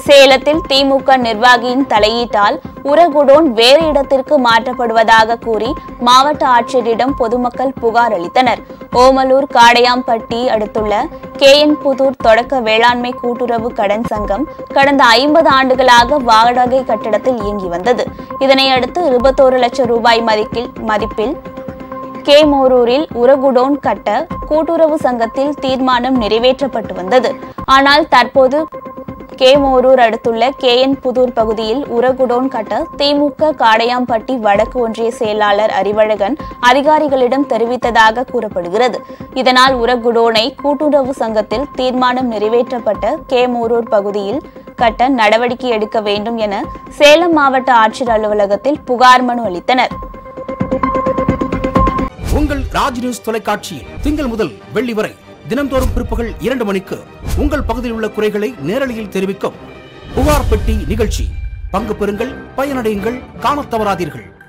சேலத்தில் திமுக நிர்வாகியின் தலையீட்டால் உரகுடோன் வேறு இடத்திற்கு மாற்றப்படுவதாக கூறி மாவட்ட ஆட்சியரிடம் பொதுமக்கள் புகார் அளித்தனர் ஓமலூர் காடையாம்பட்டி அடுத்துள்ள கேஎன் புதூர் தொடக்க வேளாண்மை கூட்டுறவு கடன் சங்கம் கடந்த ஐம்பது ஆண்டுகளாக வாடகை கட்டடத்தில் இயங்கி வந்தது இதனையடுத்து இருபத்தோரு லட்சம் ரூபாய் மதிப்பில் மதிப்பில் கேமோரூரில் உரகுடோன் கட்ட கூட்டுறவு சங்கத்தில் தீர்மானம் நிறைவேற்றப்பட்டு வந்தது ஆனால் தற்போது கேமோரூர் அடுத்துள்ள கேஎன் புதூர் பகுதியில் உரகுடோன் கட்ட திமுக காடையாம்பட்டி வடக்கு ஒன்றிய செயலாளர் அறிவழகன் அதிகாரிகளிடம் தெரிவித்ததாக கூறப்படுகிறது இதனால் உரகுடோனை கூட்டுறவு சங்கத்தில் தீர்மானம் நிறைவேற்றப்பட்ட கேமோரூர் பகுதியில் கட்ட நடவடிக்கை எடுக்க வேண்டும் என சேலம் மாவட்ட ஆட்சியர் அலுவலகத்தில் புகார் மனு அளித்தனர் உங்கள் ராஜ் நியூஸ் தொலைக்காட்சியில் திங்கள் முதல் வெள்ளி வரை தினம்தோறும் பிற்பகல் இரண்டு மணிக்கு உங்கள் பகுதியில் உள்ள குறைகளை நேரலையில் தெரிவிக்கும் புகார் பெட்டி நிகழ்ச்சி பங்கு பெறுங்கள் பயனடையுங்கள் காணத் தவறாதீர்கள்